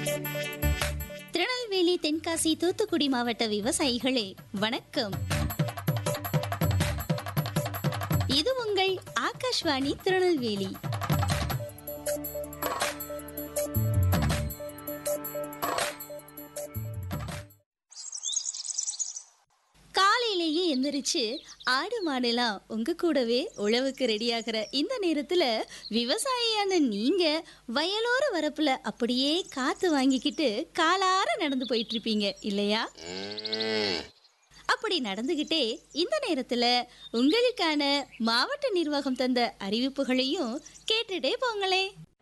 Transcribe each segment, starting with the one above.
திருநெல்வேலி தென்காசி தூத்துக்குடி மாவட்ட விவசாயிகளே வணக்கம் இது உங்கள் ஆகாஷ்வாணி திருநெல்வேலி காலையிலேயே எந்திரிச்சு ஆடு மாடெல்லாம் உங்க கூடவே உழவுக்கு ரெடியாகிற இந்த நேரத்துல விவசாயியான நீங்க வயலோர வரப்புல அப்படியே காத்து வாங்கிக்கிட்டு காலார நடந்து போயிட்டு இருப்பீங்க இல்லையா அப்படி நடந்துகிட்டே இந்த நேரத்துல உங்களுக்கான மாவட்ட நிர்வாகம் தந்த அறிவிப்புகளையும் கேட்டுட்டே போங்களே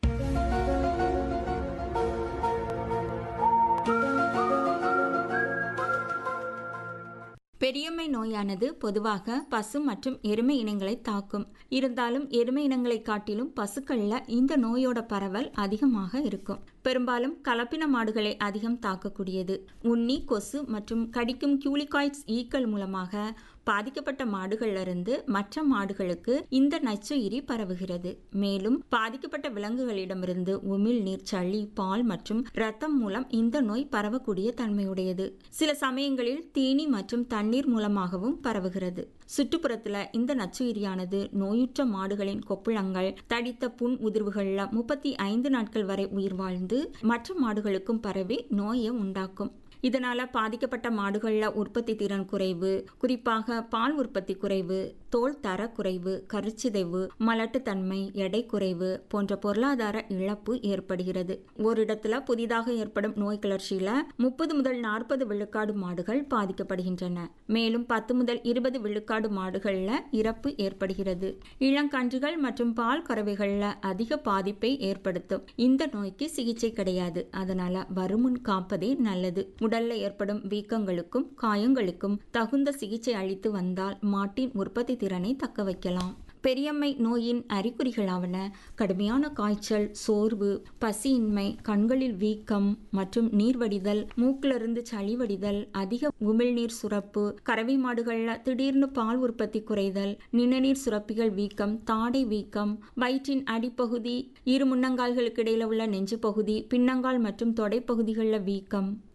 பெரியம்மை நோயானது பொதுவாக பசு மற்றும் எருமை இனங்களை தாக்கும் இருந்தாலும் எருமை இனங்களை காட்டிலும் பசுக்கள்ல இந்த நோயோட பரவல் அதிகமாக இருக்கும் பெரும்பாலும் கலப்பின மாடுகளை அதிகம் தாக்கக்கூடியது உண்ணி கொசு மற்றும் கடிக்கும் கியூலிகாய்ட்ஸ் ஈக்கள் மூலமாக பாதிக்கப்பட்ட மாடுகள்ல இருந்து மற்ற மாடுகளுக்கு இந்த நச்சுயிரி பரவுகிறது மேலும் பாதிக்கப்பட்ட விலங்குகளிடமிருந்து உமிழ்நீர் சளி பால் மற்றும் இரத்தம் மூலம் இந்த நோய் பரவக்கூடிய தன்மையுடையது சில சமயங்களில் தீனி மற்றும் தண்ணீர் மூலமாகவும் பரவுகிறது சுற்றுப்புறத்துல இந்த நச்சுயிரியானது நோயுற்ற மாடுகளின் கொப்புளங்கள் தடித்த புண் உதிர்வுகள்ல முப்பத்தி ஐந்து நாட்கள் வரை உயிர் வாழ்ந்து மற்ற மாடுகளுக்கும் பரவி நோயை உண்டாக்கும் இதனால பாதிக்கப்பட்ட மாடுகள்ல உற்பத்தி திறன் குறைவு குறிப்பாக பால் உற்பத்தி குறைவு தோல் தர குறைவு கருச்சிதைவு மலட்டுத்தன்மை எடை குறைவு போன்ற பொருளாதார இழப்பு ஏற்படுகிறது ஒரு இடத்துல புதிதாக ஏற்படும் நோய் கிளர்ச்சியில முப்பது முதல் நாற்பது விழுக்காடு மாடுகள் பாதிக்கப்படுகின்றன மேலும் பத்து முதல் இருபது விழுக்காடு மாடுகள்ல இறப்பு ஏற்படுகிறது இளங்கன்றுகள் மற்றும் பால் கறவைகள்ல அதிக பாதிப்பை ஏற்படுத்தும் இந்த நோய்க்கு சிகிச்சை கிடையாது அதனால வருமுன் காப்பதே நல்லது உடல்ல ஏற்படும் வீக்கங்களுக்கும் காயங்களுக்கும் தகுந்த சிகிச்சை அளித்து வந்தால் மாட்டின் உற்பத்தி திறனை தக்க வைக்கலாம் பெரியம்மை நோயின் அறிகுறிகளாவன கடுமையான காய்ச்சல் சோர்வு பசியின்மை கண்களில் வீக்கம் மற்றும் நீர் வடிதல் மூக்கிலிருந்து சளி வடிதல் அதிக உமிழ்நீர் சுரப்பு கறவை மாடுகள்ல திடீர்னு பால் உற்பத்தி குறைதல் நிணநீர் சுரப்பிகள் வீக்கம் தாடை வீக்கம் வயிற்றின் அடிப்பகுதி இரு முன்னங்கால்களுக்கு இடையில உள்ள நெஞ்சு பகுதி பின்னங்கால் மற்றும் தொடைப்பகுதிகளில் வீக்கம்